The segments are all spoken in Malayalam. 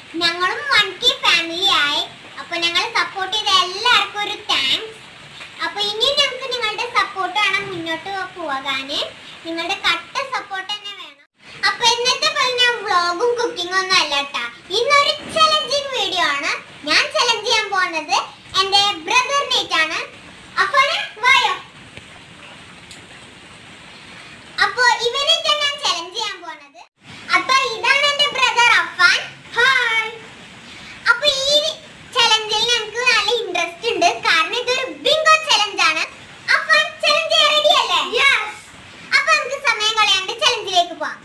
ഞങ്ങളും വൺ കെ ഫാമിലി ആയി അപ്പൊ ഞങ്ങൾ സപ്പോർട്ട് ചെയ്ത എല്ലാവർക്കും ഒരു താങ്ക്സ് അപ്പൊ ഇനിയും ഞങ്ങൾക്ക് നിങ്ങളുടെ സപ്പോർട്ട് വേണം മുന്നോട്ട് പോകാന് നിങ്ങളുടെ കട്ട സപ്പോർട്ട് തന്നെ വേണം അപ്പൊ ഇന്നത്തെ പോലെ ഞാൻ വ്ളോഗും കുക്കിംഗും ഒന്നും അല്ല കേട്ടാ ഇന്നൊരു ചലഞ്ചിങ് വീഡിയോ ആണ് ഞാൻ ചലഞ്ച് ചെയ്യാൻ പോകുന്നത് എന്റെ ബ്രദറിനേറ്റാണ് അപ്പൊ വായോ അപ്പൊ ഇവനേറ്റാണ് ഞാൻ ചലഞ്ച് ചെയ്യാൻ പോകുന്നത് അപ്പൊ ഇതാണ് എന്റെ ബ്രദർ അഫാൻ ഹായ് അപ്പൊ ഈ ചലഞ്ചിൽ ഞങ്ങൾക്ക് നല്ല ഇൻട്രസ്റ്റ് ഉണ്ട് കാരണം ഇതൊരു ബിങ്കോ ചലഞ്ച് ആണ് അഫാൻ ചലഞ്ച് ചെയ്യാൻ റെഡി അല്ലേ അപ്പൊ നമുക്ക് സമയം കളയാണ്ട് ചലഞ്ചിലേക്ക് പോവാം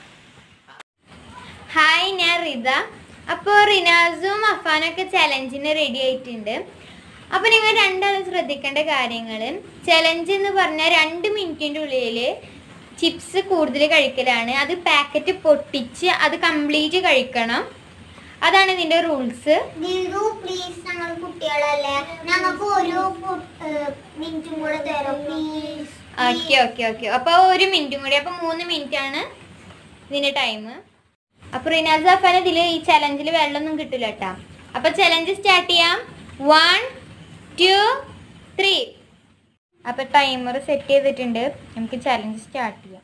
ഹായ് ഞാൻ റിത അപ്പോൾ റിനാസും അഫാനൊക്കെ ചലഞ്ചിന് റെഡി ആയിട്ടുണ്ട് അപ്പോൾ നിങ്ങൾ രണ്ടാളും ശ്രദ്ധിക്കേണ്ട കാര്യങ്ങൾ ചലഞ്ച് എന്ന് പറഞ്ഞാൽ രണ്ട് മിനിറ്റിൻ്റെ ഉള്ളിൽ ചിപ്സ് കൂടുതൽ കഴിക്കലാണ് അത് പാക്കറ്റ് പൊട്ടിച്ച് അത് കംപ്ലീറ്റ് കഴിക്കണം അതാണ് ഇതിൻ്റെ റൂൾസ് ദിൽറു പ്ലീസ് ഞങ്ങൾ കുട്ടികളല്ലേ ഞങ്ങൾക്ക് ഒരു മിനിറ്റും കൂടെ തരും പ്ലീസ് ഓക്കെ ഓക്കെ ഓക്കെ അപ്പോൾ ഒരു മിനിറ്റും കൂടി അപ്പോൾ മൂന്ന് മിനിറ്റ് ആണ് ഇതിൻ്റെ ടൈം അപ്പോൾ റിനാസ് അഫാൻ ഇതിൽ ഈ ചലഞ്ചിൽ വെള്ളമൊന്നും കിട്ടില്ല കേട്ടാ അപ്പോൾ ചലഞ്ച് സ്റ്റാർട്ട് ചെയ്യാം വൺ ടു ത്രീ അപ്പോൾ ടൈമർ സെറ്റ് ചെയ്തിട്ടുണ്ട് നമുക്ക് ചലഞ്ച് സ്റ്റാർട്ട് ചെയ്യാം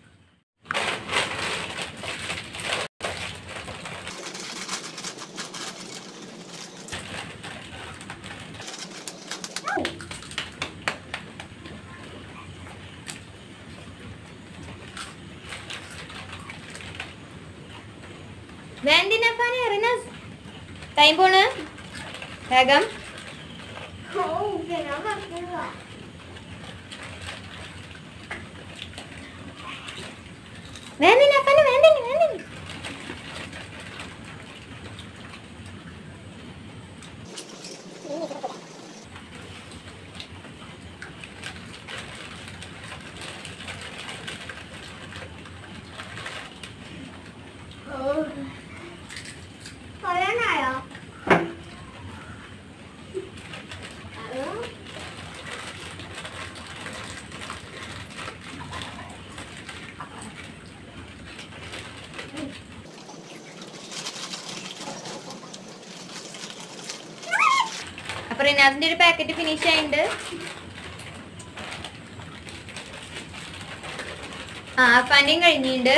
വേണ്ടിനഫാൻ റിനാസ് ടൈം പോണ് വേഗം വേണ്ടിനഫാൻ വേണ്ടിന് വേണ്ടിന് പറയാനായോ അപ്പൊ റിനാസിന്റെ ഒരു പാക്കറ്റ് ഫിനിഷ് ആയിട്ടുണ്ട് ആ അഫാന്റെയും കഴിഞ്ഞിട്ടുണ്ട്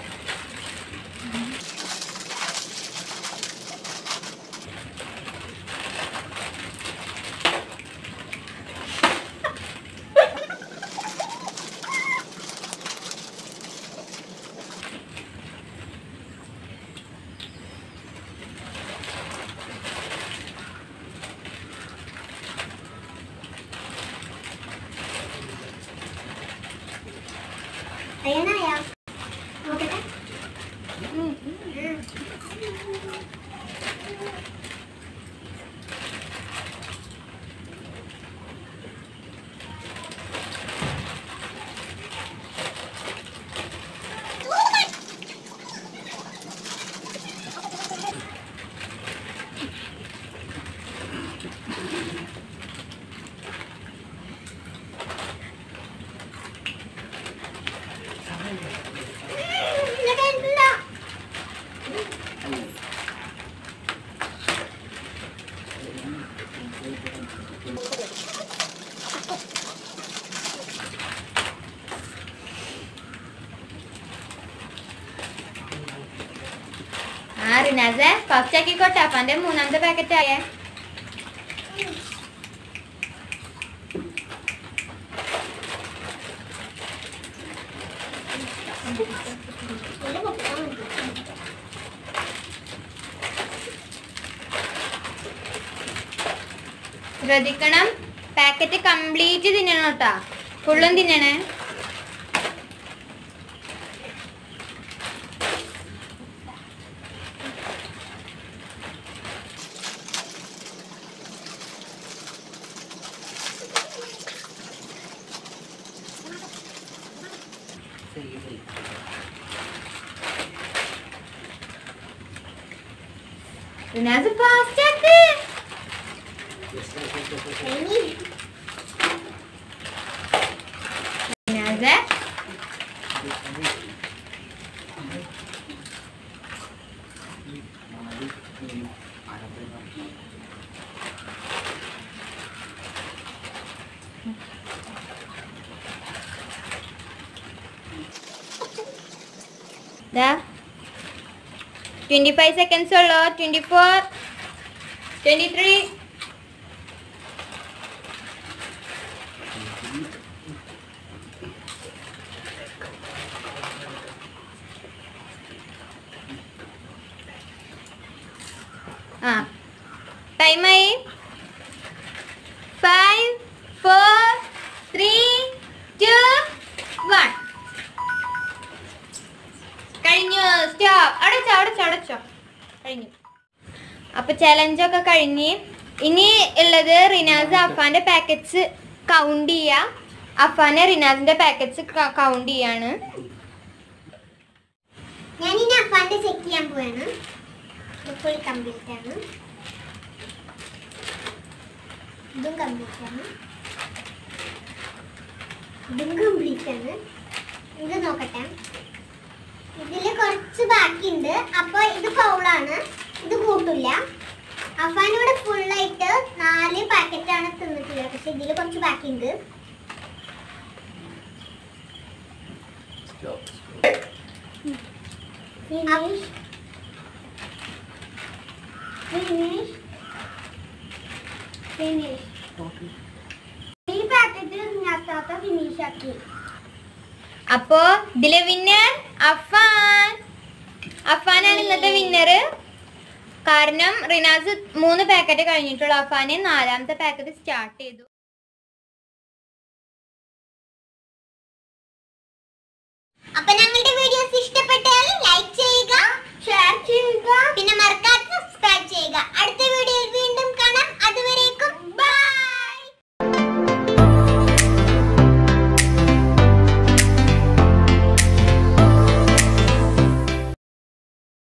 പറയാനായോ നോക്കട്ടെ ആ റിനാസെ ഫസ്റ്റ് ആക്കിക്കോട്ടെ അഫാന്റെ മൂന്നാമത്തെ പാക്കറ്റ് ആയേ ശ്രദ്ധിക്കണം പാക്കറ്റ് കംപ്ലീറ്റ് തിന്നണം കേട്ടാ ഫുള്ളും തിന്നണേ റിനാസ് ഫാസ്റ്റ് ആക്ക് റിനാസെ ഇതാ ട്വൻറ്റി ഫൈവ് സെക്കൻഡ്സ് ഉള്ളൂ ട്വൻറ്റി ഫോർ ട്വൻറ്റി ത്രീ ആ ടൈമായി five four three two one കഴിഞ്ഞു സ്റ്റോപ്പ് അടച്ചോ അടച്ചോ അടച്ചോ കഴിഞ്ഞു അപ്പൊ ചലഞ്ചൊക്കെ കഴിഞ്ഞ് ഇനി ഉള്ളത് റിനാസ് അഫാന്റെ പാക്കറ്റ്സ് കൗണ്ട് ചെയ്യാ അഫാനെ റിനാസിന്റെ പാക്കറ്റ്സ് കൗണ്ട് ചെയ്യാണ് ഞാൻ ഇനി അപ്പാന്റെ ചെക്ക് ചെയ്യാൻ പോവാണ് ഫുൾ കംപ്ലീറ്റ് ആണ് ഇതും കംപ്ലീറ്റ് ആണ് ഇതും കംപ്ലീറ്റ് ആണ് ഇത് നോക്കട്ടെ ഇതില് കുറച്ച് ബാക്കിയുണ്ട് അപ്പൊ ഇത് ഫൗളാണ് ഇത് കൂട്ടില്ല അഫാൻ ഇവിടെ ഫുള്ളായിട്ട് നാല് പാക്കറ്റ് ആണ് തിന്നിട്ടുള്ളത് പക്ഷെ ഇതില് കുറച്ച് ബാക്കിയുണ്ട് Finish. Finish. Finish. ഈ പാക്കറ്റ് ഇതിനകത്തൊക്കെ ഫിനിഷ് ആക്കി അപ്പോ ഇതിലെ വിന്നർ അഫാൻ അഫാനാണ് ഇന്നത്തെ വിന്നർ കാരണം റിനാസ് മൂന്ന് പാക്കറ്റ് കഴിഞ്ഞിട്ടുള്ള അഫാനെ നാലാമത്തെ പാക്കറ്റ് സ്റ്റാർട്ട് ചെയ്തു